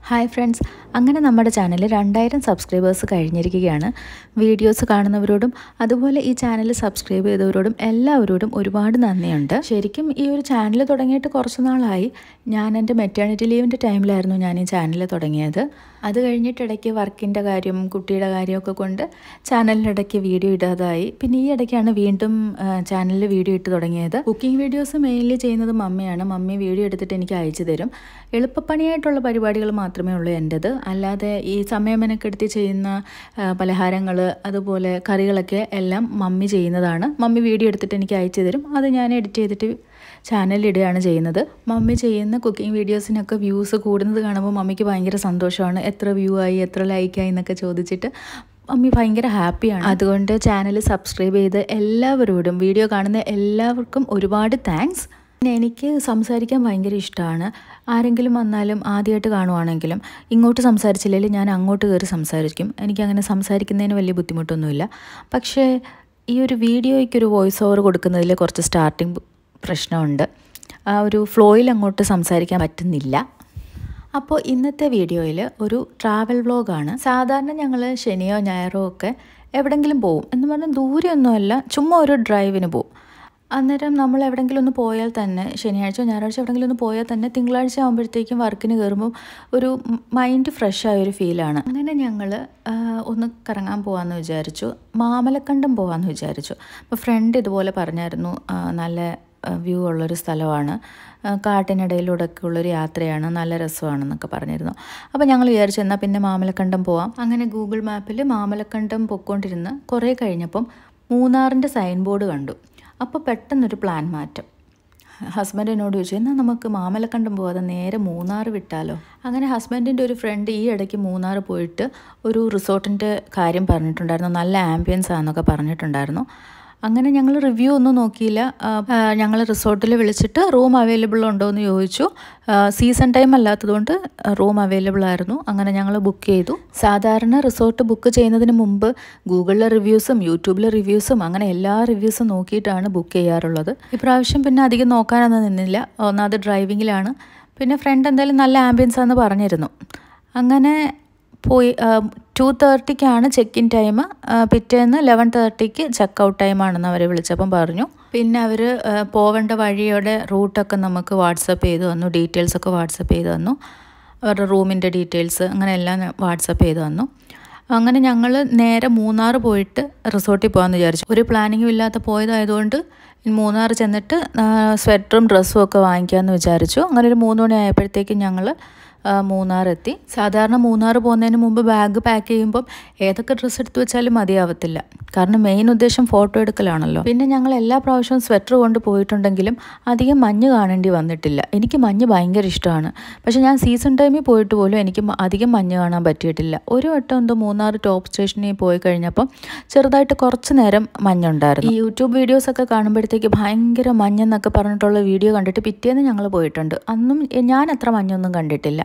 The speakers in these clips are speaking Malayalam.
ഹായ് ഫ്രണ്ട്സ് അങ്ങനെ നമ്മുടെ ചാനൽ രണ്ടായിരം സബ്സ്ക്രൈബേഴ്സ് കഴിഞ്ഞിരിക്കുകയാണ് വീഡിയോസ് കാണുന്നവരോടും അതുപോലെ ഈ ചാനൽ സബ്സ്ക്രൈബ് ചെയ്തവരോടും എല്ലാവരോടും ഒരുപാട് നന്ദിയുണ്ട് ശരിക്കും ഈ ഒരു ചാനൽ തുടങ്ങിയിട്ട് കുറച്ച് നാളായി ഞാൻ എൻ്റെ മെറ്റേണിറ്റി ലീവിൻ്റെ ടൈമിലായിരുന്നു ഞാൻ ഈ ചാനൽ തുടങ്ങിയത് അത് കഴിഞ്ഞിട്ട് ഇടയ്ക്ക് വർക്കിൻ്റെ കാര്യം കുട്ടിയുടെ കാര്യമൊക്കെ കൊണ്ട് ചാനലിനിടയ്ക്ക് വീഡിയോ ഇടാതായി പിന്നെ ഈ ഇടയ്ക്കാണ് വീണ്ടും ചാനലിൽ വീഡിയോ ഇട്ട് തുടങ്ങിയത് കുക്കിംഗ് വീഡിയോസ് മെയിൻലി ചെയ്യുന്നത് മമ്മിയാണ് മമ്മി വീഡിയോ എടുത്തിട്ട് എനിക്ക് അയച്ചു തരും എളുപ്പപ്പണിയായിട്ടുള്ള പരിപാടികൾ മാത്രമേ ഉള്ളൂ എൻ്റെത് അല്ലാതെ ഈ സമയമെനക്കെടുത്ത് ചെയ്യുന്ന പലഹാരങ്ങൾ അതുപോലെ കറികളൊക്കെ എല്ലാം മമ്മി ചെയ്യുന്നതാണ് മമ്മി വീഡിയോ എടുത്തിട്ട് എനിക്ക് അയച്ചു തരും അത് ഞാൻ എഡിറ്റ് ചെയ്തിട്ട് ചാനലിൽ ഇടുകയാണ് ചെയ്യുന്നത് മമ്മി ചെയ്യുന്ന കുക്കിംഗ് വീഡിയോസിനൊക്കെ വ്യൂസ് കൂടുന്നത് കാണുമ്പോൾ മമ്മിക്ക് ഭയങ്കര സന്തോഷമാണ് എത്ര വ്യൂ ആയി എത്ര ലൈക്കായി എന്നൊക്കെ ചോദിച്ചിട്ട് മമ്മി ഭയങ്കര ഹാപ്പിയാണ് അതുകൊണ്ട് ചാനൽ സബ്സ്ക്രൈബ് ചെയ്ത് എല്ലാവരോടും വീഡിയോ കാണുന്ന എല്ലാവർക്കും ഒരുപാട് താങ്ക്സ് പിന്നെ എനിക്ക് സംസാരിക്കാൻ ഭയങ്കര ഇഷ്ടമാണ് ആരെങ്കിലും വന്നാലും ആദ്യമായിട്ട് കാണുവാണെങ്കിലും ഇങ്ങോട്ട് സംസാരിച്ചില്ലെങ്കിൽ ഞാൻ അങ്ങോട്ട് കയറി സംസാരിക്കും എനിക്കങ്ങനെ സംസാരിക്കുന്നതിന് വലിയ ബുദ്ധിമുട്ടൊന്നുമില്ല പക്ഷേ ഈ ഒരു വീഡിയോയ്ക്കൊരു വോയിസ് ഓവർ കൊടുക്കുന്നതിൽ കുറച്ച് സ്റ്റാർട്ടിങ് പ്രശ്നമുണ്ട് ആ ഒരു ഫ്ലോയിൽ അങ്ങോട്ട് സംസാരിക്കാൻ പറ്റുന്നില്ല അപ്പോൾ ഇന്നത്തെ വീഡിയോയിൽ ഒരു ട്രാവൽ വ്ളോഗാണ് സാധാരണ ഞങ്ങൾ ശനിയോ ഞായറോ ഒക്കെ എവിടെങ്കിലും പോവും എന്ന് പറഞ്ഞാൽ ദൂരെയൊന്നുമല്ല ചുമ്മാ ഒരു ഡ്രൈവിന് പോവും അന്നേരം നമ്മൾ എവിടെയെങ്കിലും ഒന്ന് പോയാൽ തന്നെ ശനിയാഴ്ച ഞായറാഴ്ച എവിടെയെങ്കിലും ഒന്ന് പോയാൽ തന്നെ തിങ്കളാഴ്ച ആകുമ്പോഴത്തേക്കും വർക്കിന് കയറുമ്പോൾ ഒരു മൈൻഡ് ഫ്രഷ് ആയ ഒരു ഫീലാണ് അങ്ങനെ ഞങ്ങൾ ഒന്ന് കറങ്ങാൻ പോകാമെന്ന് വിചാരിച്ചു മാമലക്കണ്ടം പോകാമെന്ന് വിചാരിച്ചു അപ്പോൾ ഫ്രണ്ട് ഇതുപോലെ പറഞ്ഞായിരുന്നു നല്ല വ്യൂ ഉള്ളൊരു സ്ഥലമാണ് കാട്ടിനിടയിലൂടെ ഒക്കെ ഉള്ളൊരു യാത്രയാണ് നല്ല രസമാണെന്നൊക്കെ പറഞ്ഞിരുന്നു അപ്പോൾ ഞങ്ങൾ വിചാരിച്ചു എന്നാൽ പിന്നെ മാമലക്കണ്ടം പോവാം അങ്ങനെ ഗൂഗിൾ മാപ്പിൽ മാമലക്കണ്ടം പൊയ്ക്കൊണ്ടിരുന്ന് കുറേ കഴിഞ്ഞപ്പം മൂന്നാറിൻ്റെ സൈൻ ബോർഡ് കണ്ടു അപ്പോൾ പെട്ടെന്നൊരു പ്ലാൻ മാറ്റം ഹസ്ബൻഡ് എന്നോട് ചോദിച്ചു എന്നാൽ നമുക്ക് മാമലക്കണ്ടം പോകാതെ നേരെ മൂന്നാർ വിട്ടാലോ അങ്ങനെ ഹസ്ബൻഡിൻ്റെ ഒരു ഫ്രണ്ട് ഈ ഇടയ്ക്ക് മൂന്നാർ പോയിട്ട് ഒരു റിസോർട്ടിൻ്റെ കാര്യം പറഞ്ഞിട്ടുണ്ടായിരുന്നു നല്ല ആംബിയൻസ് ആണെന്നൊക്കെ പറഞ്ഞിട്ടുണ്ടായിരുന്നു അങ്ങനെ ഞങ്ങൾ റിവ്യൂ ഒന്നും നോക്കിയില്ല ഞങ്ങൾ റിസോർട്ടിൽ വിളിച്ചിട്ട് റൂം അവൈലബിൾ ഉണ്ടോ എന്ന് ചോദിച്ചു സീസൺ ടൈം അല്ലാത്തതുകൊണ്ട് റൂം അവൈലബിൾ ആയിരുന്നു അങ്ങനെ ഞങ്ങൾ ബുക്ക് ചെയ്തു സാധാരണ റിസോർട്ട് ബുക്ക് ചെയ്യുന്നതിന് മുമ്പ് ഗൂഗിളിലെ റിവ്യൂസും യൂട്യൂബിലെ റിവ്യൂസും അങ്ങനെ എല്ലാ റിവ്യൂസും നോക്കിയിട്ടാണ് ബുക്ക് ചെയ്യാറുള്ളത് ഇപ്രാവശ്യം പിന്നെ അധികം നോക്കാനൊന്നും നിന്നില്ല ഒന്നാമത് ഡ്രൈവിങ്ങിലാണ് പിന്നെ ഫ്രണ്ട് എന്തായാലും നല്ല ആംബിയൻസ് ആണെന്ന് പറഞ്ഞിരുന്നു അങ്ങനെ പോയി ടു തേർട്ടിക്കാണ് ചെക്ക് ഇൻ ടൈം പിറ്റേന്ന് ലെവൻ തേർട്ടിക്ക് ചെക്ക് ഔട്ട് ടൈമാണെന്ന് അവർ വിളിച്ചപ്പം പറഞ്ഞു പിന്നെ അവർ പോവേണ്ട വഴിയുടെ റൂട്ടൊക്കെ നമുക്ക് വാട്സപ്പ് ചെയ്ത് തന്നു ഡീറ്റെയിൽസ് ഒക്കെ വാട്സപ്പ് ചെയ്ത് തന്നു അവരുടെ റൂമിൻ്റെ ഡീറ്റെയിൽസ് അങ്ങനെ എല്ലാം വാട്സപ്പ് ചെയ്ത് തന്നു അങ്ങനെ ഞങ്ങൾ നേരെ മൂന്നാർ പോയിട്ട് റിസോർട്ടിൽ പോകാമെന്ന് വിചാരിച്ചു ഒരു പ്ലാനിങ്ങും ഇല്ലാത്ത പോയതായതുകൊണ്ട് മൂന്നാർ ചെന്നിട്ട് സ്വെറ്ററും ഡ്രസ്സും ഒക്കെ വാങ്ങിക്കാമെന്ന് വിചാരിച്ചു അങ്ങനെ ഒരു മൂന്ന് മണി ആയപ്പോഴത്തേക്കും ഞങ്ങൾ മൂന്നാർ എത്തി സാധാരണ മൂന്നാർ പോകുന്നതിന് മുമ്പ് ബാഗ് പാക്ക് ചെയ്യുമ്പം ഏതൊക്കെ ഡ്രസ്സ് എടുത്തു വെച്ചാലും മതിയാവത്തില്ല കാരണം മെയിൻ ഉദ്ദേശം ഫോട്ടോ എടുക്കലാണല്ലോ പിന്നെ ഞങ്ങൾ എല്ലാ പ്രാവശ്യവും സ്വെറ്റർ കൊണ്ട് പോയിട്ടുണ്ടെങ്കിലും അധികം മഞ്ഞ് കാണേണ്ടി വന്നിട്ടില്ല എനിക്ക് മഞ്ഞ് ഭയങ്കര ഇഷ്ടമാണ് പക്ഷെ ഞാൻ സീസൺ ടൈമിൽ പോയിട്ട് പോലും എനിക്ക് അധികം മഞ്ഞ് കാണാൻ പറ്റിയിട്ടില്ല ഒരു വട്ടം എന്തോ മൂന്നാർ ടോപ്പ് സ്റ്റേഷനിൽ പോയി കഴിഞ്ഞപ്പം ചെറുതായിട്ട് കുറച്ച് നേരം മഞ്ഞുണ്ടായിരുന്നു ഈ യൂട്യൂബ് വീഡിയോസ് ഒക്കെ കാണുമ്പോഴത്തേക്ക് ഭയങ്കര മഞ്ഞെന്നൊക്കെ പറഞ്ഞിട്ടുള്ള വീഡിയോ കണ്ടിട്ട് പിറ്റേന്ന് ഞങ്ങൾ പോയിട്ടുണ്ട് അന്നും ഞാൻ അത്ര മഞ്ഞൊന്നും കണ്ടിട്ടില്ല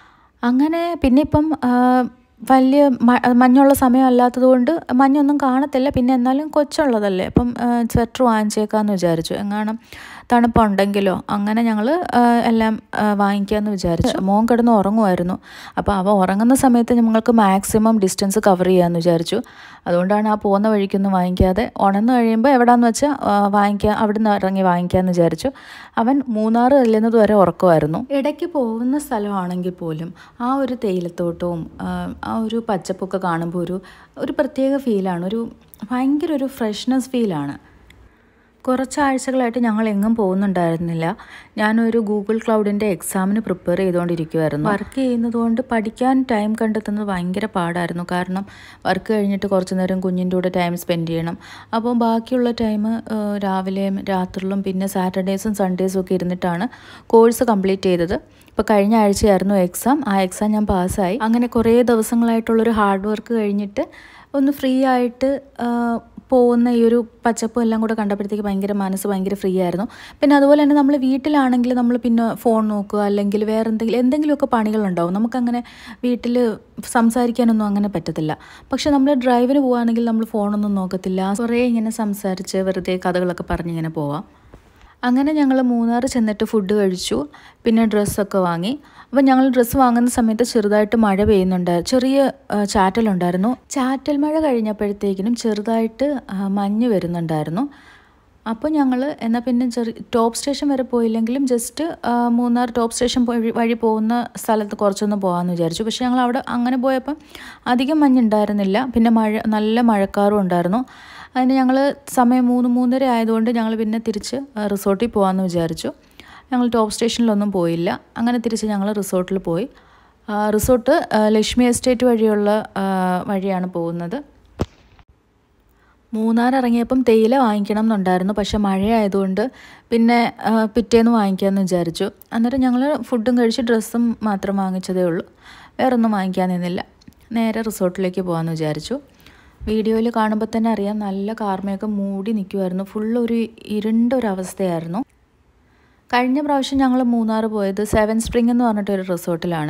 അങ്ങനെ പിന്നെ ഇപ്പം വലിയ മഞ്ഞുള്ള സമയമല്ലാത്തത് കൊണ്ട് മഞ്ഞൊന്നും കാണത്തില്ല പിന്നെ എന്നാലും കൊച്ചുള്ളതല്ലേ അപ്പം സ്വെറ്റർ വാങ്ങിച്ചേക്കാമെന്ന് വിചാരിച്ചു എങ്ങാനും തണുപ്പുണ്ടെങ്കിലോ അങ്ങനെ ഞങ്ങൾ എല്ലാം വാങ്ങിക്കാമെന്ന് വിചാരിച്ചു മോൻ കിടന്ന് ഉറങ്ങുമായിരുന്നു അപ്പോൾ അവ ഉറങ്ങുന്ന സമയത്ത് ഞങ്ങൾക്ക് മാക്സിമം ഡിസ്റ്റൻസ് കവർ ചെയ്യാമെന്ന് വിചാരിച്ചു അതുകൊണ്ടാണ് ആ പോകുന്ന വഴിക്കൊന്നും വാങ്ങിക്കാതെ ഉണർന്നു കഴിയുമ്പോൾ എവിടാന്ന് വെച്ചാൽ വാങ്ങിക്കുക അവിടെ നിന്ന് ഇറങ്ങി വാങ്ങിക്കാമെന്ന് വിചാരിച്ചു അവൻ മൂന്നാറ് ചെല്ലുന്നത് വരെ ഉറക്കമായിരുന്നു ഇടയ്ക്ക് പോകുന്ന സ്ഥലമാണെങ്കിൽ പോലും ആ ഒരു തേയിലത്തോട്ടവും ആ ഒരു പച്ചപ്പൊക്കെ കാണുമ്പോൾ ഒരു ഒരു പ്രത്യേക ഫീലാണ് ഒരു ഭയങ്കര ഒരു ഫ്രഷ്നെസ് ഫീലാണ് കുറച്ചാഴ്ചകളായിട്ട് ഞങ്ങൾ എങ്ങും പോകുന്നുണ്ടായിരുന്നില്ല ഞാനൊരു ഗൂഗിൾ ക്ലൗഡിൻ്റെ എക്സാമിന് പ്രിപ്പയർ ചെയ്തുകൊണ്ടിരിക്കുമായിരുന്നു വർക്ക് ചെയ്യുന്നതുകൊണ്ട് പഠിക്കാൻ ടൈം കണ്ടെത്തുന്നത് ഭയങ്കര പാടായിരുന്നു കാരണം വർക്ക് കഴിഞ്ഞിട്ട് കുറച്ച് നേരം കുഞ്ഞിൻ്റെ കൂടെ ടൈം സ്പെൻഡ് ചെയ്യണം അപ്പോൾ ബാക്കിയുള്ള ടൈം രാവിലെയും രാത്രിയിലും പിന്നെ സാറ്റർഡേസും സൺഡേസും ഒക്കെ ഇരുന്നിട്ടാണ് കോഴ്സ് കംപ്ലീറ്റ് ചെയ്തത് ഇപ്പോൾ കഴിഞ്ഞ ആഴ്ചയായിരുന്നു എക്സാം ആ എക്സാം ഞാൻ പാസ്സായി അങ്ങനെ കുറേ ദിവസങ്ങളായിട്ടുള്ളൊരു ഹാർഡ് വർക്ക് കഴിഞ്ഞിട്ട് ഒന്ന് ഫ്രീ ആയിട്ട് പോകുന്ന ഈ ഒരു പച്ചപ്പും എല്ലാം കൂടെ കണ്ടപ്പോഴത്തേക്ക് ഭയങ്കര മനസ്സ് ഭയങ്കര ഫ്രീ ആയിരുന്നു പിന്നെ അതുപോലെ തന്നെ നമ്മൾ വീട്ടിലാണെങ്കിൽ നമ്മൾ പിന്നെ ഫോൺ നോക്കുക അല്ലെങ്കിൽ വേറെ എന്തെങ്കിലും എന്തെങ്കിലുമൊക്കെ പണികളുണ്ടാവും നമുക്കങ്ങനെ വീട്ടിൽ സംസാരിക്കാനൊന്നും അങ്ങനെ പറ്റത്തില്ല പക്ഷെ നമ്മൾ ഡ്രൈവിന് പോവുകയാണെങ്കിൽ നമ്മൾ ഫോണൊന്നും നോക്കത്തില്ല കുറേ ഇങ്ങനെ സംസാരിച്ച് വെറുതെ കഥകളൊക്കെ പറഞ്ഞിങ്ങനെ പോവാം അങ്ങനെ ഞങ്ങൾ മൂന്നാർ ചെന്നിട്ട് ഫുഡ് കഴിച്ചു പിന്നെ ഡ്രസ്സൊക്കെ വാങ്ങി അപ്പോൾ ഞങ്ങൾ ഡ്രസ്സ് വാങ്ങുന്ന സമയത്ത് ചെറുതായിട്ട് മഴ പെയ്യുന്നുണ്ട് ചെറിയ ആ, ചാറ്റലുണ്ടായിരുന്നു ചാറ്റൽ മഴ കഴിഞ്ഞപ്പോഴത്തേക്കിനും ചെറുതായിട്ട് ആ, മഞ്ഞ് വരുന്നുണ്ടായിരുന്നു അപ്പോൾ ഞങ്ങൾ എന്നാൽ പിന്നെ ചെറിയ ടോപ്പ് സ്റ്റേഷൻ വരെ പോയില്ലെങ്കിലും ജസ്റ്റ് ആ, മൂന്നാർ ടോപ്പ് സ്റ്റേഷൻ വഴി വഴി പോകുന്ന സ്ഥലത്ത് കുറച്ചൊന്ന് പോകാമെന്ന് വിചാരിച്ചു പക്ഷേ ഞങ്ങൾ അവിടെ അങ്ങനെ പോയപ്പം അധികം മഞ്ഞുണ്ടായിരുന്നില്ല പിന്നെ മഴ നല്ല മഴക്കാറും ഉണ്ടായിരുന്നു അതിന് ഞങ്ങൾ സമയം മൂന്ന് മൂന്നര ആയതുകൊണ്ട് ഞങ്ങൾ പിന്നെ തിരിച്ച് ആ, റിസോർട്ടിൽ പോകാമെന്ന് വിചാരിച്ചു ഞങ്ങൾ ടോപ്പ് സ്റ്റേഷനിലൊന്നും പോയില്ല അങ്ങനെ തിരിച്ച് ഞങ്ങൾ റിസോർട്ടിൽ പോയി ആ, റിസോർട്ട് ആ, ലക്ഷ്മി എസ്റ്റേറ്റ് വഴിയുള്ള ആ, വഴിയാണ് പോകുന്നത് മൂന്നാർ ഇറങ്ങിയപ്പം തേയില വാങ്ങിക്കണം എന്നുണ്ടായിരുന്നു പക്ഷെ മഴയായതുകൊണ്ട് പിന്നെ ആ, പിറ്റേന്ന് വാങ്ങിക്കാമെന്ന് വിചാരിച്ചു അന്നേരം ഞങ്ങൾ ഫുഡും കഴിച്ച് ഡ്രസ്സും മാത്രം വാങ്ങിച്ചതേ ഉള്ളൂ വേറൊന്നും വാങ്ങിക്കാൻ നിന്നില്ല നേരെ റിസോർട്ടിലേക്ക് പോകാമെന്ന് വിചാരിച്ചു വീഡിയോയിൽ കാണുമ്പോൾ തന്നെ അറിയാം നല്ല കാർമയൊക്കെ മൂടി നിൽക്കുമായിരുന്നു ഫുൾ ഒരു ഇരുണ്ട ഒരു അവസ്ഥയായിരുന്നു കഴിഞ്ഞ പ്രാവശ്യം ഞങ്ങൾ മൂന്നാർ പോയത് സെവൻ സ്പ്രിംഗ് എന്ന് പറഞ്ഞിട്ടൊരു റിസോർട്ടിലാണ്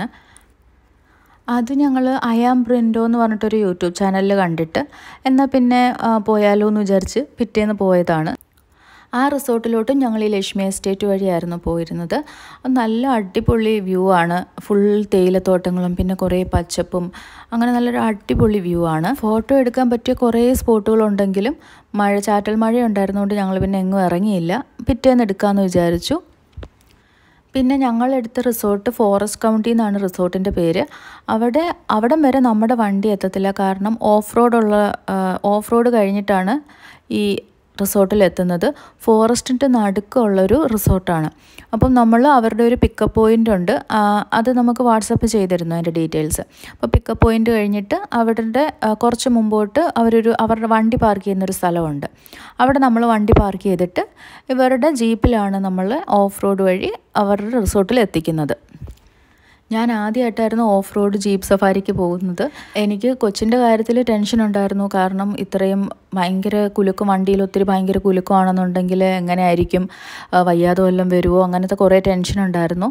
അത് ഞങ്ങൾ അയാം ബ്രിൻഡോ എന്ന് പറഞ്ഞിട്ടൊരു യൂട്യൂബ് ചാനലിൽ കണ്ടിട്ട് എന്നാൽ പിന്നെ ആ, പോയാലോ എന്ന് വിചാരിച്ച് പിറ്റേന്ന് പോയതാണ് ആ റിസോർട്ടിലോട്ടും ഞങ്ങൾ ഈ ലക്ഷ്മി എസ്റ്റേറ്റ് വഴിയായിരുന്നു പോയിരുന്നത് അത് നല്ല അടിപൊളി വ്യൂ ആണ് ഫുൾ തേയിലത്തോട്ടങ്ങളും പിന്നെ കുറേ പച്ചപ്പും അങ്ങനെ നല്ലൊരു അടിപൊളി വ്യൂ ആണ് ഫോട്ടോ എടുക്കാൻ പറ്റിയ കുറേ സ്പോട്ടുകളുണ്ടെങ്കിലും മഴ ചാറ്റൽ മഴ ഉണ്ടായിരുന്നുകൊണ്ട് ഞങ്ങൾ പിന്നെ എങ്ങും ഇറങ്ങിയില്ല പിറ്റേന്ന് എടുക്കാമെന്ന് വിചാരിച്ചു പിന്നെ ഞങ്ങളെടുത്ത റിസോർട്ട് ഫോറസ്റ്റ് കൗണ്ടി എന്നാണ് റിസോർട്ടിൻ്റെ പേര് അവിടെ അവിടം വരെ നമ്മുടെ വണ്ടി എത്തത്തില്ല കാരണം ഓഫ് റോഡുള്ള ഓഫ് റോഡ് കഴിഞ്ഞിട്ടാണ് ഈ റിസോർട്ടിൽ എത്തുന്നത് ഫോറസ്റ്റിൻ്റെ നടുക്കുള്ളൊരു റിസോർട്ടാണ് അപ്പം നമ്മൾ അവരുടെ ഒരു പിക്കപ്പ് പോയിൻ്റ് ഉണ്ട് ആ, അത് നമുക്ക് വാട്സപ്പ് ചെയ്തിരുന്നു അതിൻ്റെ ഡീറ്റെയിൽസ് അപ്പോൾ പിക്കപ്പ് പോയിൻ്റ് കഴിഞ്ഞിട്ട് അവരുടെ ആ, കുറച്ച് മുമ്പോട്ട് അവരൊരു അവരുടെ വണ്ടി പാർക്ക് ചെയ്യുന്നൊരു സ്ഥലമുണ്ട് അവിടെ നമ്മൾ വണ്ടി പാർക്ക് ചെയ്തിട്ട് ഇവരുടെ ജീപ്പിലാണ് നമ്മൾ ഓഫ് റോഡ് വഴി അവരുടെ റിസോർട്ടിൽ എത്തിക്കുന്നത് ഞാൻ ആദ്യമായിട്ടായിരുന്നു ഓഫ് റോഡ് ജീപ്പ് സഫാരിക്ക് പോകുന്നത് എനിക്ക് കൊച്ചിൻ്റെ കാര്യത്തിൽ ടെൻഷൻ ഉണ്ടായിരുന്നു കാരണം ഇത്രയും ഭയങ്കര കുലുക്കും വണ്ടിയിൽ ഒത്തിരി ഭയങ്കര കുലുക്കമാണെന്നുണ്ടെങ്കിൽ എങ്ങനെയായിരിക്കും ആ, വയ്യാതെ വല്ലതും വരുമോ അങ്ങനത്തെ കുറേ ടെൻഷൻ ഉണ്ടായിരുന്നു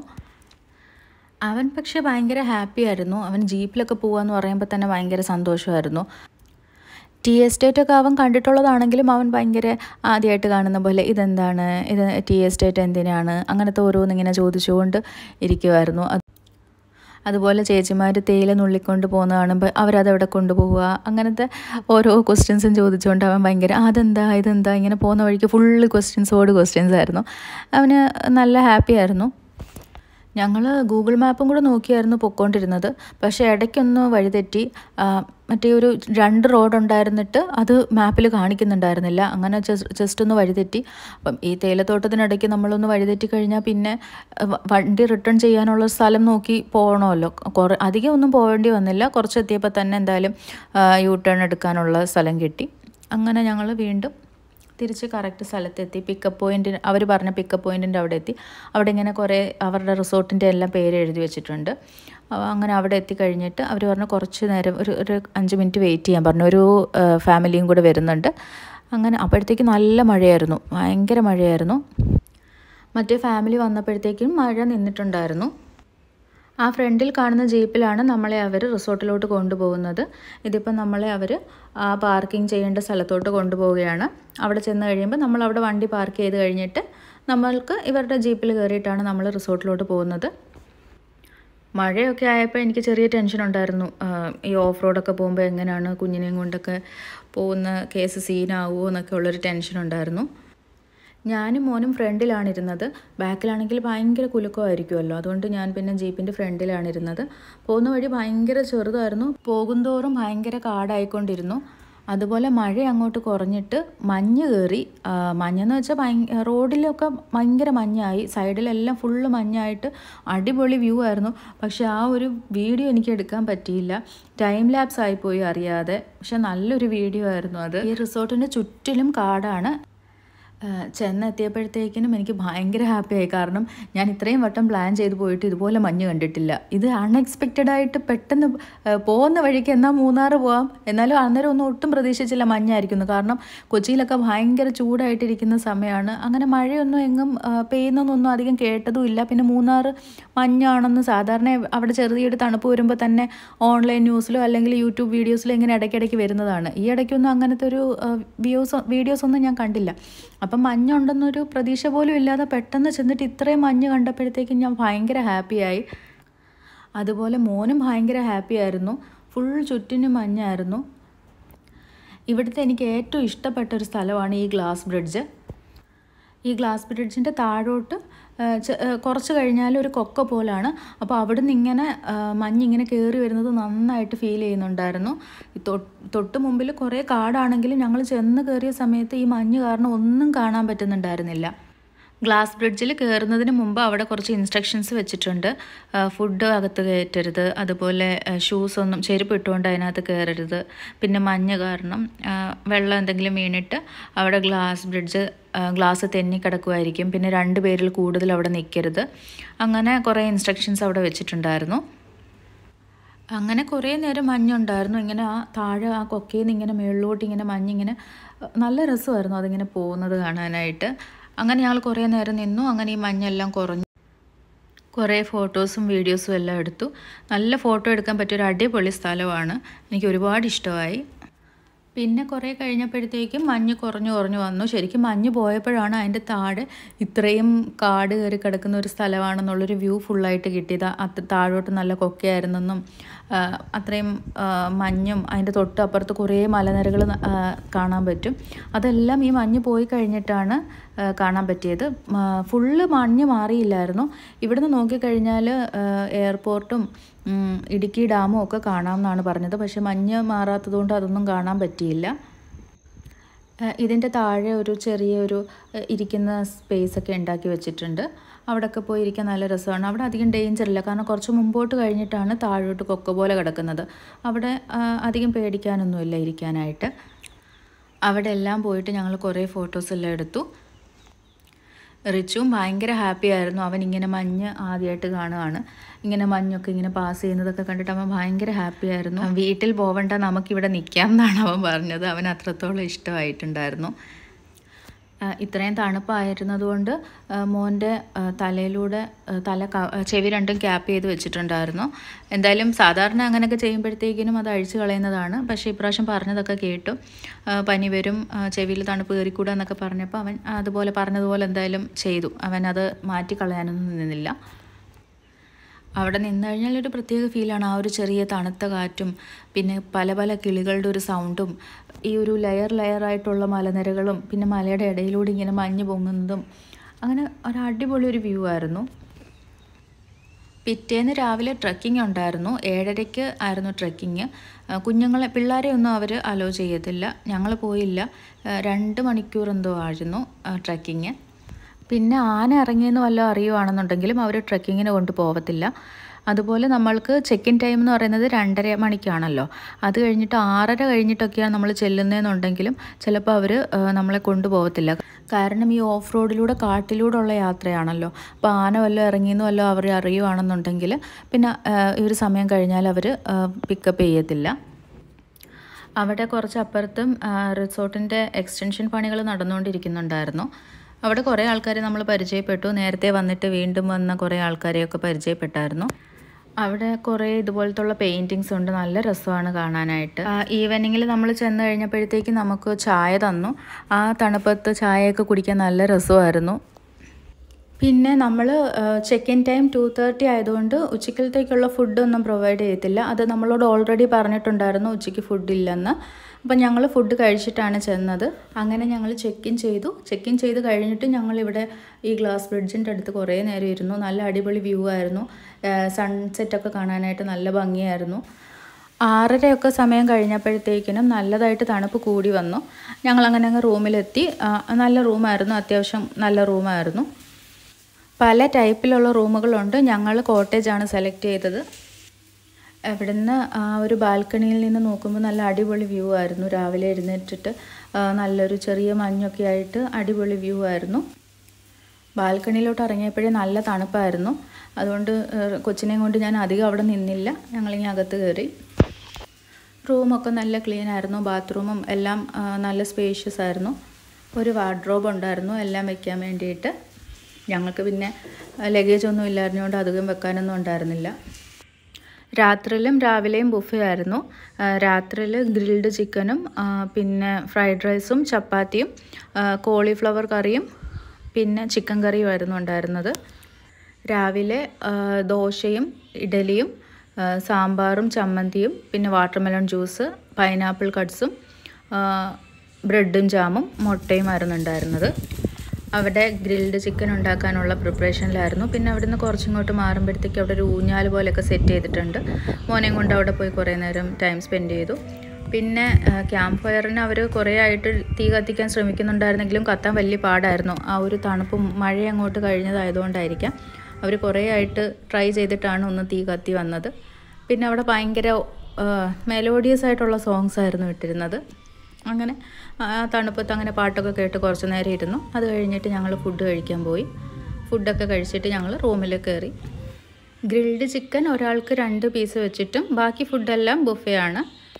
അവൻ പക്ഷേ ഭയങ്കര ഹാപ്പി ആയിരുന്നു അവൻ ജീപ്പിലൊക്കെ പോകാന്ന് പറയുമ്പോൾ തന്നെ ഭയങ്കര സന്തോഷമായിരുന്നു ടീ എസ്റ്റേറ്റ് ഒക്കെ അവൻ കണ്ടിട്ടുള്ളതാണെങ്കിലും അവൻ ഭയങ്കര ആദ്യമായിട്ട് കാണുന്ന പോലെ ഇതെന്താണ് ഇത് ടീ എസ്റ്റേറ്റ് എന്തിനാണ് അങ്ങനത്തെ ഓരോന്നിങ്ങനെ ചോദിച്ചുകൊണ്ട് ഇരിക്കുമായിരുന്നു അത് അതുപോലെ ചേച്ചിമാർ തേയില നുള്ളിക്കൊണ്ട് പോകുന്ന കാണുമ്പോൾ അവരതെവിടെ കൊണ്ടുപോവുക അങ്ങനത്തെ ഓരോ ക്വസ്റ്റ്യൻസും ചോദിച്ചുകൊണ്ട് അവൻ ഭയങ്കര "ആ, അതെന്താ ഇതെന്താ ഇങ്ങനെ പോകുന്ന വഴിക്ക് ഫുള്ള് ക്വസ്റ്റ്യൻസോട് ക്വസ്റ്റ്യൻസ് ആയിരുന്നു അവന് നല്ല ഹാപ്പി ആയിരുന്നു ഞങ്ങൾ ഗൂഗിൾ മാപ്പും കൂടെ നോക്കിയായിരുന്നു പൊയ്ക്കൊണ്ടിരുന്നത് പക്ഷേ ഇടയ്ക്കൊന്ന് വഴിതെറ്റി ആ, മറ്റേ ഒരു രണ്ട് റോഡ് ഉണ്ടായിരുന്നിട്ട് അത് മാപ്പിൽ കാണിക്കുന്നുണ്ടായിരുന്നില്ല അങ്ങനെ ജസ്റ്റ് ഒന്ന് വഴിതെറ്റി അപ്പം ഈ തേയിലത്തോട്ടത്തിനിടയ്ക്ക് നമ്മളൊന്ന് വഴിതെറ്റി കഴിഞ്ഞാൽ പിന്നെ വ- വണ്ടി റിട്ടേൺ ചെയ്യാനുള്ള സ്ഥലം നോക്കി പോകണമല്ലോ കുറേ അധികം ഒന്നും പോകേണ്ടി വന്നില്ല കുറച്ച് എത്തിയപ്പോൾ തന്നെ എന്തായാലും യൂ ടേൺ എടുക്കാനുള്ള സ്ഥലം കിട്ടി അങ്ങനെ ഞങ്ങൾ വീണ്ടും തിരിച്ച് കറക്റ്റ് സ്ഥലത്തെത്തി പിക്കപ്പ് പോയിൻറ്റിന് അവർ പറഞ്ഞ പിക്കപ്പ് പോയിൻറ്റിൻ്റെ അവിടെ എത്തി അവിടെ ഇങ്ങനെ കുറേ അവരുടെ റിസോർട്ടിൻ്റെ എല്ലാം പേര് എഴുതി വെച്ചിട്ടുണ്ട് അപ്പോൾ അങ്ങനെ അവിടെ എത്തിക്കഴിഞ്ഞിട്ട് അവർ പറഞ്ഞു കുറച്ച് നേരം ഒരു ഒരു അഞ്ച് മിനിറ്റ് വെയിറ്റ് ചെയ്യാൻ പറഞ്ഞു ഒരു ആ, ഫാമിലിയും കൂടെ വരുന്നുണ്ട് അങ്ങനെ അപ്പോഴത്തേക്ക് നല്ല മഴയായിരുന്നു ഭയങ്കര മഴയായിരുന്നു മറ്റേ ഫാമിലി വന്നപ്പോഴത്തേക്കും മഴ നിന്നിട്ടുണ്ടായിരുന്നു ആ ഫ്രണ്ടിൽ കാണുന്ന ജീപ്പിലാണ് നമ്മളെ അവർ റിസോർട്ടിലോട്ട് കൊണ്ടുപോകുന്നത് ഇതിപ്പോൾ നമ്മളെ അവർ ആ പാർക്കിംഗ് ചെയ്യേണ്ട സ്ഥലത്തോട്ട് കൊണ്ടുപോവുകയാണ് അവിടെ ചെന്ന് കഴിയുമ്പോൾ നമ്മൾ അവിടെ വണ്ടി പാർക്ക് ചെയ്ത് കഴിഞ്ഞിട്ട് നമ്മൾക്ക് ഇവരുടെ ജീപ്പിൽ കയറിയിട്ടാണ് നമ്മൾ റിസോർട്ടിലോട്ട് പോകുന്നത് മഴയൊക്കെ ആയപ്പോൾ എനിക്ക് ചെറിയ ടെൻഷൻ ഉണ്ടായിരുന്നു ആ, ഈ ഓഫ് റോഡൊക്കെ പോകുമ്പോൾ എങ്ങനെയാണ് കുഞ്ഞിനെയും കൊണ്ടൊക്കെ പോകുന്ന കേസ് സീനാവുമോ എന്നൊക്കെ ഉള്ളൊരു ടെൻഷൻ ഉണ്ടായിരുന്നു ഞാനും മോനും ഫ്രണ്ടിലാണ് ഇരുന്നത് ബാക്കിലാണെങ്കിൽ ഭയങ്കര കുലുക്കമായിരിക്കുമല്ലോ അതുകൊണ്ട് ഞാൻ പിന്നെ ജീപ്പിൻ്റെ ഫ്രണ്ടിലാണ് ഇരുന്നത് പോകുന്ന വഴി ഭയങ്കര ചെറുതായിരുന്നു പോകുന്തോറും ഭയങ്കര കാടായിക്കൊണ്ടിരുന്നു അതുപോലെ മഴ അങ്ങോട്ട് കുറഞ്ഞിട്ട് മഞ്ഞ് കയറി ആ, മഞ്ഞെന്ന് വെച്ചാൽ ഭയ റോഡിലൊക്കെ ഭയങ്കര മഞ്ഞായി സൈഡിലെല്ലാം ഫുള്ള് മഞ്ഞായിട്ട് അടിപൊളി വ്യൂ ആയിരുന്നു പക്ഷെ ആ ഒരു വീഡിയോ എനിക്ക് എടുക്കാൻ പറ്റിയില്ല ടൈം ലാപ്സ് ആയിപ്പോയി അറിയാതെ പക്ഷെ നല്ലൊരു വീഡിയോ ആയിരുന്നു അത് ഈ റിസോർട്ടിൻ്റെ ചുറ്റിലും കാടാണ് ആ, ചെന്നെത്തിയപ്പോഴത്തേക്കിനും എനിക്ക് ഭയങ്കര ഹാപ്പിയായി കാരണം ഞാൻ ഇത്രയും വട്ടം പ്ലാൻ ചെയ്ത് പോയിട്ട് ഇതുപോലെ മഞ്ഞ് കണ്ടിട്ടില്ല ഇത് അൺഎക്സ്പെക്റ്റഡ് ആയിട്ട് പെട്ടെന്ന് ആ, പോകുന്ന വഴിക്ക് എന്നാൽ മൂന്നാർ പോവാം എന്നാലും അന്നേരം ഒന്നും ഒട്ടും പ്രതീക്ഷിച്ചില്ല മഞ്ഞായിരിക്കുന്നു കാരണം കൊച്ചിയിലൊക്കെ ഭയങ്കര ചൂടായിട്ടിരിക്കുന്ന സമയമാണ് അങ്ങനെ മഴയൊന്നും എങ്ങും ആ, പെയ്യുന്നൊന്നും അധികം കേട്ടതുമില്ല പിന്നെ മൂന്നാർ മഞ്ഞാണെന്ന് സാധാരണ അവിടെ ചെറിയൊരു തണുപ്പ് വരുമ്പോൾ തന്നെ ഓൺലൈൻ ന്യൂസിലോ അല്ലെങ്കിൽ യൂട്യൂബ് വീഡിയോസിലോ ഇങ്ങനെ ഇടയ്ക്കിടയ്ക്ക് വരുന്നതാണ് ഈ ഇടയ്ക്കൊന്നും അങ്ങനത്തെ ഒരു വ്യൂസ് വീഡിയോസ് ഒന്നും ഞാൻ കണ്ടില്ല അപ്പം മഞ്ഞുണ്ടെന്നൊരു പ്രതീക്ഷ പോലും ഇല്ലാതെ പെട്ടെന്ന് ചെന്നിട്ട് ഇത്രയും മഞ്ഞ് കണ്ടപ്പോഴത്തേക്കും ഞാൻ ഭയങ്കര ഹാപ്പിയായി അതുപോലെ മോനും ഭയങ്കര ഹാപ്പി ആയിരുന്നു ഫുൾ ചുറ്റിനും മഞ്ഞായിരുന്നു ഇവിടുത്തെ എനിക്ക് ഏറ്റവും ഇഷ്ടപ്പെട്ട ഒരു സ്ഥലമാണ് ഈ ഗ്ലാസ് ബ്രിഡ്ജ് ഈ ഗ്ലാസ് ബ്രിഡ്ജിൻ്റെ താഴോട്ട് ആ, ചെ- ആ, കുറച്ച് കഴിഞ്ഞാൽ ഒരു കൊക്ക പോലാണ് അപ്പോൾ അവിടെ നിന്ന് ഇങ്ങനെ ആ, മഞ്ഞിങ്ങനെ കയറി വരുന്നത് നന്നായിട്ട് ഫീൽ ചെയ്യുന്നുണ്ടായിരുന്നു ഈ തൊട്ട് തൊട്ട് മുമ്പിൽ കുറേ കാടാണെങ്കിലും ഞങ്ങൾ ചെന്ന് കയറിയ സമയത്ത് ഈ മഞ്ഞ് കാരണം ഒന്നും കാണാൻ പറ്റുന്നുണ്ടായിരുന്നില്ല ഗ്ലാസ് ബ്രിഡ്ജിൽ കയറുന്നതിന് മുമ്പ് അവിടെ കുറച്ച് ഇൻസ്ട്രക്ഷൻസ് വെച്ചിട്ടുണ്ട് ഫുഡ് അകത്ത് കയറ്റരുത് അതുപോലെ ഷൂസ് ഒന്നും ചെരുപ്പ് ഇട്ടുകൊണ്ട് അതിനകത്ത് കയറരുത് പിന്നെ മഞ്ഞ് കാരണം ആ, വെള്ളം എന്തെങ്കിലും വീണിട്ട് അവിടെ ഗ്ലാസ് ബ്രിഡ്ജ് ഗ്ലാസ് തെന്നിക്കിടക്കുമായിരിക്കും പിന്നെ രണ്ട് പേരിൽ കൂടുതൽ അവിടെ നിൽക്കരുത് അങ്ങനെ കുറേ ഇൻസ്ട്രക്ഷൻസ് അവിടെ വെച്ചിട്ടുണ്ടായിരുന്നു അങ്ങനെ കുറേ നേരം മഞ്ഞുണ്ടായിരുന്നു ഇങ്ങനെ ആ താഴെ ആ കൊക്കയിൽ നിന്ന് ഇങ്ങനെ മുകളിലോട്ട് ഇങ്ങനെ മഞ്ഞിങ്ങനെ അഹ് നല്ല രസമായിരുന്നു അതിങ്ങനെ പോകുന്നത് കാണാനായിട്ട് അങ്ങനെ ഞങ്ങൾ കുറേ നേരം നിന്നു അങ്ങനെ ഈ മഞ്ഞെല്ലാം കുറഞ്ഞു കുറേ ഫോട്ടോസും വീഡിയോസും എല്ലാം എടുത്തു നല്ല ഫോട്ടോ എടുക്കാൻ പറ്റിയ ഒരു അടിപൊളി സ്ഥലമാണ് എനിക്ക് ഒരുപാട് ഇഷ്ടമായി പിന്നെ കുറേ കഴിഞ്ഞപ്പോഴത്തേക്കും മഞ്ഞ് കുറഞ്ഞു കുറഞ്ഞു വന്നു ശരിക്കും മഞ്ഞ് പോയപ്പോഴാണ് അതിൻ്റെ താഴെ ഇത്രയും കാട് കയറി കിടക്കുന്ന ഒരു സ്ഥലമാണെന്നുള്ളൊരു വ്യൂ ഫുള്ളായിട്ട് കിട്ടിയത് അത് താഴോട്ട് നല്ല കൊക്കയായിരുന്നെന്നും ആ, അത്രയും ആ, മഞ്ഞും അതിൻ്റെ തൊട്ട് അപ്പുറത്ത് കുറേ മലനിരകൾ കാണാൻ പറ്റും അതെല്ലാം ഈ മഞ്ഞ് പോയി കഴിഞ്ഞിട്ടാണ് ആ, കാണാൻ പറ്റിയത് മ- ഫുള്ള് മഞ്ഞ് മാറിയില്ലായിരുന്നു ഇവിടുന്ന് നോക്കിക്കഴിഞ്ഞാൽ എയർപോർട്ടും ഉം, ഇടുക്കി ഡാമും ഒക്കെ കാണാമെന്നാണ് പറഞ്ഞത് പക്ഷെ മഞ്ഞ് മാറാത്തതുകൊണ്ട് അതൊന്നും കാണാൻ പറ്റിയില്ല ഏഹ് ഇതിൻ്റെ താഴെ ഒരു ചെറിയൊരു ഏഹ് ഇരിക്കുന്ന സ്പേസ് ഒക്കെ ഉണ്ടാക്കി വെച്ചിട്ടുണ്ട് അവിടെയൊക്കെ പോയി ഇരിക്കാൻ നല്ല രസമാണ് അവിടെ അധികം ഡേഞ്ചർ ഇല്ല കാരണം കുറച്ച് മുമ്പോട്ട് കഴിഞ്ഞിട്ടാണ് താഴോട്ട് കൊക്ക പോലെ കിടക്കുന്നത് അവിടെ ആ, അധികം പേടിക്കാനൊന്നുമില്ല ഇരിക്കാനായിട്ട് അവിടെ എല്ലാം പോയിട്ട് ഞങ്ങൾ കുറേ ഫോട്ടോസ് എല്ലാം എടുത്തു റിച്ചുവും ഭയങ്കര ഹാപ്പി ആയിരുന്നു അവൻ ഇങ്ങനെ മഞ്ഞ് ആദ്യമായിട്ട് കാണുകയാണ് ഇങ്ങനെ മഞ്ഞൊക്കെ ഇങ്ങനെ പാസ് ചെയ്യുന്നതൊക്കെ കണ്ടിട്ട് അവൻ ഭയങ്കര ഹാപ്പി ആയിരുന്നു വീട്ടിൽ പോവണ്ട നമുക്കിവിടെ നിൽക്കാം എന്നാണ് അവൻ പറഞ്ഞത് അവൻ അത്രത്തോളം ഇഷ്ടമായിട്ടുണ്ടായിരുന്നു ആ, ഇത്രയും തണുപ്പായിരുന്നതുകൊണ്ട് ആ, മോൻ്റെ ആ, തലയിലൂടെ ആ, തല ക- ആ, ചെവി രണ്ടും ക്യാപ്പ് ചെയ്ത് വെച്ചിട്ടുണ്ടായിരുന്നു എന്തായാലും സാധാരണ അങ്ങനെയൊക്കെ ചെയ്യുമ്പോഴത്തേക്കിനും അത് അഴിച്ചു കളയുന്നതാണ് പക്ഷേ ഇപ്രാവശ്യം പറഞ്ഞതൊക്കെ കേട്ടു ആ, പനി വരും ആ, ചെവിയിൽ തണുപ്പ് കയറിക്കൂടാ എന്നൊക്കെ പറഞ്ഞപ്പോൾ അവൻ അതുപോലെ പറഞ്ഞതുപോലെ എന്തായാലും ചെയ്തു അവൻ അത് മാറ്റി കളയാനൊന്നും നിന്നില്ല അവിടെ നിന്ന് കഴിഞ്ഞാൽ ഒരു പ്രത്യേക ഫീലാണ് ആ ഒരു ചെറിയ തണുത്ത കാറ്റും പിന്നെ പല പല കിളികളുടെ ഒരു സൗണ്ടും ഈ ഒരു ലെയർ ലെയറായിട്ടുള്ള മലനിരകളും പിന്നെ മലയുടെ ഇടയിലൂടെ ഇങ്ങനെ മഞ്ഞ് പൊങ്ങുന്നതും അങ്ങനെ ഒരു അടിപൊളി ഒരു വ്യൂ ആയിരുന്നു പിറ്റേന്ന് രാവിലെ ട്രക്കിംഗ് ഉണ്ടായിരുന്നു ഏഴരയ്ക്ക് ആയിരുന്നു ട്രക്കിങ് കുഞ്ഞുങ്ങളെ പിള്ളേരെ ഒന്നും അവർ അലോ ചെയ്യത്തില്ല ഞങ്ങൾ പോയില്ല ആ, രണ്ട് മണിക്കൂർ എന്തോ ആയിരുന്നു ട്രക്കിങ് പിന്നെ ആന ഇറങ്ങിയെന്ന് വല്ലതും അറിയുവാണെന്നുണ്ടെങ്കിലും അവർ ട്രക്കിങ്ങിന് കൊണ്ട് പോകത്തില്ല അതുപോലെ നമ്മൾക്ക് ചെക്ക് ഇൻ ടൈം എന്ന് പറയുന്നത് രണ്ടര മണിക്കാണല്ലോ അത് കഴിഞ്ഞിട്ട് ആറര കഴിഞ്ഞിട്ടൊക്കെയാണ് നമ്മൾ ചെല്ലുന്നതെന്നുണ്ടെങ്കിലും ചിലപ്പോൾ അവർ നമ്മളെ കൊണ്ടുപോകത്തില്ല കാരണം ഈ ഓഫ് റോഡിലൂടെ കാട്ടിലൂടെ ഉള്ള യാത്രയാണല്ലോ അപ്പോൾ ആന വല്ലതും ഇറങ്ങിയെന്ന് വല്ലതും അവർ അറിയുവാണെന്നുണ്ടെങ്കിൽ പിന്നെ ആ, ഈ ഒരു സമയം കഴിഞ്ഞാൽ അവർ പിക്കപ്പ് ചെയ്യത്തില്ല അവിടെ കുറച്ച് അപ്പുറത്തും ആ, റിസോർട്ടിൻ്റെ എക്സ്റ്റൻഷൻ പണികൾ നടന്നുകൊണ്ടിരിക്കുന്നുണ്ടായിരുന്നു അവിടെ കുറേ ആൾക്കാരെ നമ്മൾ പരിചയപ്പെട്ടു നേരത്തെ വന്നിട്ട് വീണ്ടും വന്ന കുറേ ആൾക്കാരെയൊക്കെ പരിചയപ്പെട്ടായിരുന്നു അവിടെ കുറേ ഇതുപോലത്തുള്ള പെയിൻറ്റിങ്സ് ഉണ്ട് നല്ല രസമാണ് കാണാനായിട്ട് ഈവനിങ്ങിൽ നമ്മൾ ചെന്ന് കഴിഞ്ഞപ്പോഴത്തേക്ക് നമുക്ക് ചായ തന്നു ആ തണുപ്പത്ത് ചായയൊക്കെ കുടിക്കാൻ നല്ല രസമായിരുന്നു പിന്നെ നമ്മൾ check in time two thirty ആയതുകൊണ്ട് ഉച്ചക്കലത്തേക്കുള്ള ഫുഡൊന്നും പ്രൊവൈഡ് ചെയ്യത്തില്ല അത് നമ്മളോട് ഓൾറെഡി പറഞ്ഞിട്ടുണ്ടായിരുന്നു ഉച്ചയ്ക്ക് ഫുഡ് ഇല്ലെന്ന് അപ്പം ഞങ്ങൾ ഫുഡ് കഴിച്ചിട്ടാണ് ചെന്നത് അങ്ങനെ ഞങ്ങൾ ചെക്ക് ഇൻ ചെയ്തു ചെക്ക് ഇൻ ചെയ്ത് കഴിഞ്ഞിട്ട് ഞങ്ങളിവിടെ ഈ ഗ്ലാസ് ബ്രിഡ്ജിൻ്റെ അടുത്ത് കുറേ നേരം ഇരുന്നു നല്ല അടിപൊളി വ്യൂ ആയിരുന്നു സൺസെറ്റൊക്കെ കാണാനായിട്ട് നല്ല ഭംഗിയായിരുന്നു ആറരയൊക്കെ സമയം കഴിഞ്ഞപ്പോഴത്തേക്കിനും നല്ലതായിട്ട് തണുപ്പ് കൂടി വന്നു ഞങ്ങൾ അങ്ങനെ അങ്ങ് റൂമിലെത്തി ആ, നല്ല റൂമായിരുന്നു അത്യാവശ്യം നല്ല റൂമായിരുന്നു പല ടൈപ്പിലുള്ള റൂമുകളുണ്ട് ഞങ്ങൾ കോട്ടേജാണ് സെലക്ട് ചെയ്തത് അവിടുന്ന് ആ ഒരു ബാൽക്കണിയിൽ നിന്ന് നോക്കുമ്പോൾ നല്ല അടിപൊളി വ്യൂ ആയിരുന്നു രാവിലെ എഴുന്നേറ്റിട്ട് ആ, നല്ലൊരു ചെറിയ മഞ്ഞൊക്കെ ആയിട്ട് അടിപൊളി വ്യൂ ആയിരുന്നു ബാൽക്കണിയിലോട്ട് ഇറങ്ങിയപ്പോഴേ നല്ല തണുപ്പായിരുന്നു അതുകൊണ്ട് ഏഹ്, കൊച്ചിനെയും കൊണ്ട് ഞാൻ അധികം അവിടെ നിന്നില്ല ഞങ്ങളിങ്ങനെ അകത്ത് കയറി റൂമൊക്കെ നല്ല ക്ലീൻ ആയിരുന്നു ബാത്റൂമും എല്ലാം ആ, നല്ല സ്പേഷ്യസ് ആയിരുന്നു ഒരു വാർഡ്രോബ് ഉണ്ടായിരുന്നു എല്ലാം വെക്കാൻ വേണ്ടിയിട്ട് ഞങ്ങൾക്ക് പിന്നെ ലഗേജ് ഒന്നും ഇല്ലായിരുന്നുകൊണ്ട് അധികം വെക്കാനൊന്നും ഉണ്ടായിരുന്നില്ല രാത്രിയിലും രാവിലെയും ബുഫേ ആയിരുന്നു രാത്രിയിൽ ഗ്രിൽഡ് ചിക്കനും ആ, പിന്നെ ഫ്രൈഡ് റൈസും ചപ്പാത്തിയും ആ, കോളിഫ്ലവർ കറിയും പിന്നെ ചിക്കൻ കറിയും ആയിരുന്നു ഉണ്ടായിരുന്നത് രാവിലെ ആ, ദോശയും ഇഡലിയും ആ, സാമ്പാറും ചമ്മന്തിയും പിന്നെ വാട്ടർമെലൺ ജ്യൂസ് പൈനാപ്പിൾ കട്ട്സും ആ, ബ്രെഡും ജാമും മുട്ടയും ആയിരുന്നു ഉണ്ടായിരുന്നത് അവിടെ ഗ്രിൽഡ് ചിക്കൻ ഉണ്ടാക്കാനുള്ള പ്രിപ്പറേഷനിലായിരുന്നു പിന്നെ അവിടുന്ന് കുറച്ചിങ്ങോട്ട് മാറുമ്പോഴത്തേക്ക് അവിടെ ഒരു ഊഞ്ഞാൽ പോലെയൊക്കെ സെറ്റ് ചെയ്തിട്ടുണ്ട് മോനെയും കൊണ്ട് അവിടെ പോയി കുറേ നേരം ടൈം സ്പെൻഡ് ചെയ്തു പിന്നെ ക്യാമ്പ് ഫയറിന് അവർ കുറേ ആയിട്ട് തീ കത്തിക്കാൻ ശ്രമിക്കുന്നുണ്ടായിരുന്നെങ്കിലും കത്താൻ വലിയ പാടായിരുന്നു ആ ഒരു തണുപ്പും മഴ അങ്ങോട്ട് കഴിഞ്ഞതായതുകൊണ്ടായിരിക്കാം അവർ കുറേ ആയിട്ട് ട്രൈ ചെയ്തിട്ടാണ് ഒന്ന് തീ കത്തി വന്നത് പിന്നെ അവിടെ ഭയങ്കര മെലോഡിയസ് ആയിട്ടുള്ള സോങ്സ് ആയിരുന്നു ഇട്ടിരുന്നത് അങ്ങനെ ആ തണുപ്പത്ത് അങ്ങനെ പാട്ടൊക്കെ കേട്ട് കുറച്ച് നേരം ഇരുന്നു അത് കഴിഞ്ഞിട്ട് ഞങ്ങൾ ഫുഡ് കഴിക്കാൻ പോയി ഫുഡൊക്കെ കഴിച്ചിട്ട് ഞങ്ങൾ റൂമിൽ കയറി ഗ്രിൽഡ് ചിക്കൻ ഒരാൾക്ക് രണ്ട് പീസ് വെച്ചിട്ടും ബാക്കി ഫുഡെല്ലാം ബുഫേ ആണ്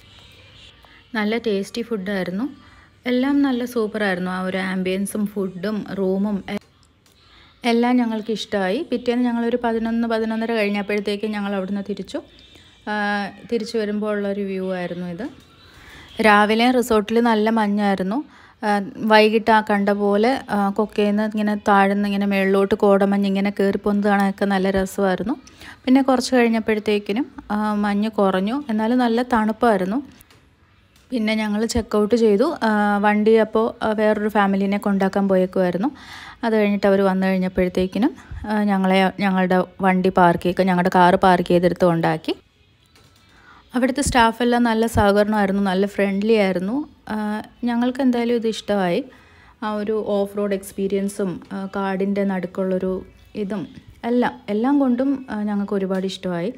നല്ല ടേസ്റ്റി ഫുഡായിരുന്നു എല്ലാം നല്ല സൂപ്പറായിരുന്നു ആ ഒരു ആംബിയൻസും ഫുഡും റൂമും എ- എല്ലാം ഞങ്ങൾക്ക് ഇഷ്ടമായി പിറ്റേന്ന് ഞങ്ങളൊരു പതിനൊന്ന് പതിനൊന്നര കഴിഞ്ഞപ്പോഴത്തേക്കും ഞങ്ങൾ അവിടുന്ന് തിരിച്ചു ആ, തിരിച്ചു വരുമ്പോൾ ഉള്ളൊരു വ്യൂ ആയിരുന്നു ഇത് രാവിലെ റിസോർട്ടിൽ നല്ല മഞ്ഞായിരുന്നു ആ, വൈകിട്ട് ആ കണ്ട പോലെ ആ, കൊക്കയിൽ നിന്ന് ഇങ്ങനെ താഴ്ന്ന് ഇങ്ങനെ മേളിലോട്ട് കോടമഞ്ഞ് ഇങ്ങനെ കയറിപ്പോന്ന് കാണാനൊക്കെ നല്ല രസമായിരുന്നു പിന്നെ കുറച്ച് കഴിഞ്ഞപ്പോഴത്തേക്കിനും ആ, മഞ്ഞ് കുറഞ്ഞു എന്നാലും നല്ല തണുപ്പായിരുന്നു പിന്നെ ഞങ്ങൾ ചെക്കൗട്ട് ചെയ്തു ആ, വണ്ടി അപ്പോൾ ആ, വേറൊരു ഫാമിലീനെ കൊണ്ടാക്കാൻ പോയേക്കുമായിരുന്നു അത് കഴിഞ്ഞിട്ട് അവർ വന്നു കഴിഞ്ഞപ്പോഴത്തേക്കിനും ആ, ഞങ്ങളെ ഞങ്ങളുടെ വണ്ടി പാർക്ക് ചെയ്ത് ഞങ്ങളുടെ കാറ് പാർക്ക് ചെയ്തെടുത്ത് കൊണ്ടാക്കി അവിടുത്തെ സ്റ്റാഫെല്ലാം നല്ല സഹകരണമായിരുന്നു നല്ല ഫ്രണ്ട്ലി ആയിരുന്നു ആ, ഞങ്ങൾക്ക് എന്തായാലും ഇത് ഇഷ്ടമായി ആ ഒരു ഓഫ് റോഡ് എക്സ്പീരിയൻസും ആ, കാടിൻ്റെ നടുക്കുള്ളൊരു ഇതും എല്ലാം എല്ലാം കൊണ്ടും ആ, ഞങ്ങൾക്ക് ഒരുപാട് ഇഷ്ടമായി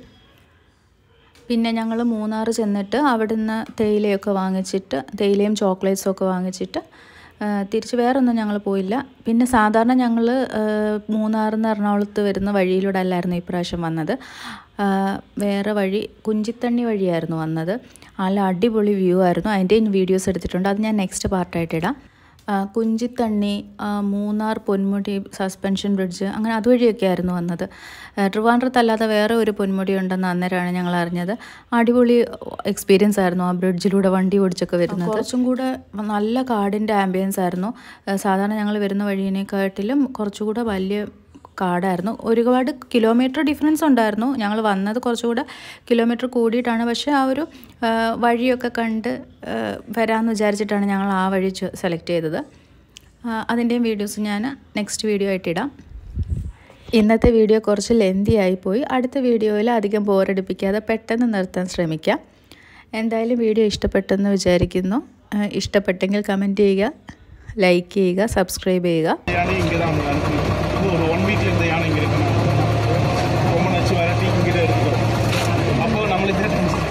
പിന്നെ ഞങ്ങൾ മൂന്നാർ ചെന്നിട്ട് അവിടുന്ന് തേയിലയൊക്കെ വാങ്ങിച്ചിട്ട് തേയിലയും ചോക്ലേറ്റ്സും ഒക്കെ വാങ്ങിച്ചിട്ട് ആ, തിരിച്ച് വേറൊന്നും ഞങ്ങൾ പോയില്ല പിന്നെ സാധാരണ ഞങ്ങൾ മൂന്നാറിൽ നിന്ന് എറണാകുളത്ത് വരുന്ന വഴിയിലൂടെ അല്ലായിരുന്നു ഇപ്രാവശ്യം വന്നത് ആ, വേറെ വഴി കുഞ്ചിത്തണ്ണി വഴിയായിരുന്നു വന്നത് നല്ല അടിപൊളി വ്യൂ ആയിരുന്നു അതിൻ്റെയും വീഡിയോസ് എടുത്തിട്ടുണ്ട് അത് ഞാൻ നെക്സ്റ്റ് പാർട്ടായിട്ട് ഇടാം ആ, കുഞ്ചിത്തണ്ണി ആ, മൂന്നാർ പൊന്മുടി സസ്പെൻഷൻ ബ്രിഡ്ജ് അങ്ങനെ അതുവഴിയൊക്കെ ആയിരുന്നു വന്നത് ആ, ട്രിവാൻഡ്രത്തല്ലാതെ വേറെ ഒരു പൊന്മുടി ഉണ്ടെന്ന് അന്നേരമാണ് ഞങ്ങൾ അറിഞ്ഞത് അടിപൊളി എക്സ്പീരിയൻസ് ആയിരുന്നു ആ ബ്രിഡ്ജിലൂടെ വണ്ടി ഓടിച്ചൊക്കെ വരുന്നത് കുറച്ചും കൂടെ നല്ല കാടിൻ്റെ ആംബിയൻസ് ആയിരുന്നു ആ, സാധാരണ ഞങ്ങൾ വരുന്ന വഴിയിനെക്കാട്ടിലും കുറച്ചുകൂടെ വലിയ കാടായിരുന്നു ഒരുപാട് കിലോമീറ്റർ ഡിഫറൻസ് ഉണ്ടായിരുന്നു ഞങ്ങൾ വന്നത് കുറച്ചുകൂടെ കിലോമീറ്റർ കൂടിയിട്ടാണ് പക്ഷേ ആ ഒരു ആ, വഴിയൊക്കെ കണ്ട് ആ, വരാമെന്ന് വിചാരിച്ചിട്ടാണ് ഞങ്ങൾ ആ വഴി സെലക്ട് ചെയ്തത് ആ, അതിൻ്റെയും വീഡിയോസ് ഞാൻ നെക്സ്റ്റ് വീഡിയോ ആയിട്ട് ഇടാം ഇന്നത്തെ വീഡിയോ കുറച്ച് ലെന്തി ആയിപ്പോയി അടുത്ത വീഡിയോയിൽ അധികം ബോറടിപ്പിക്കാതെ പെട്ടെന്ന് നിർത്താൻ ശ്രമിക്കാം എന്തായാലും വീഡിയോ ഇഷ്ടപ്പെട്ടെന്ന് വിചാരിക്കുന്നു ആ, ഇഷ്ടപ്പെട്ടെങ്കിൽ കമൻറ്റ് ചെയ്യുക ലൈക്ക് ചെയ്യുക സബ്സ്ക്ரைப் ചെയ്യുക யானை இங்கே தான் வந்து அனுப்பி இது ஒரு ஒன் வீக்ல இந்த யானை இங்கே இருக்கு ரொம்ப நச்சு விரட்டி இங்கே தான் இருக்கிறோம் அப்போ நம்மளுக்கு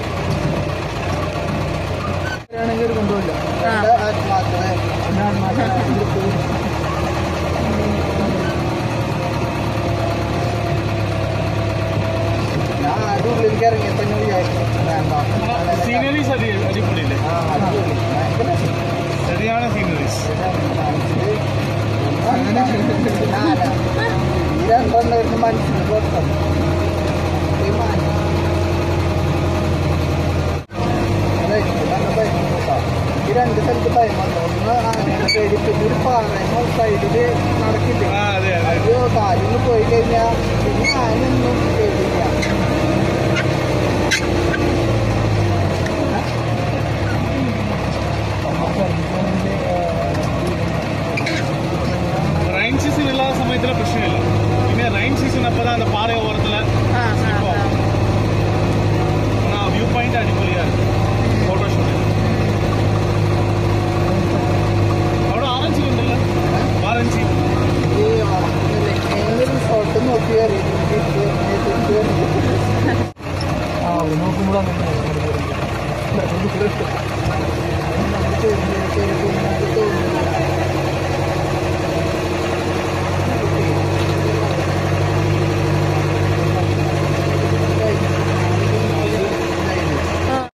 ആണെങ്കിൽ കൊണ്ടുപോയില്ല ഞാൻ അതുള്ളിലേക്ക് ഇറങ്ങിയപ്പോ ഞാൻ വിചാരിച്ചു വേണ്ട സീനറീസ് അടി അടിപൊളിയില്ലേ ആ അടിപൊളി ഭയങ്കര ശരിയാണ് സീനറീസ് അങ്ങനെ ഞാനാ ഈ രണ്ടെണ്ണം മനസ്സിൽ പുറത്താണ് ഈ മാൻ അതെ നല്ല ഭയം കേട്ടോ ഈ രണ്ട് സ്ഥലത്ത് ഭയം വന്നു ഒന്ന് അങ്ങനെ പേടി പിന്നെ ഒരു പാറ സൈഡില് നടക്കില്ലേ ആ അതെ അതെ അയ്യോ കാലിന് പോയി കഴിഞ്ഞാൽ പിന്നെ ഞാനൊന്നും പേടിയില്ല റൈൻ സീസൺ ഇല്ലാത്ത സമയத்துல പ്രശ്നമില്ല പിന്നെ റൈൻ സീസൺ அப்பதான் அந்த பாறை ஓரத்துல slip ஆகும். ஆனா வியூ பாயிண்ட் அடிப்பொலியா இருக்கு ഫോട്ടോ ഷൂട്ട് അവിടെ ആറഞ്ചി ഉണ്ടല്ലോ ആറഞ്ചി ഈ എങ്ങനെ റിസോർട്ട് നോക്കി ആ നോക്കുമ്പോൾ അങ്ങനെ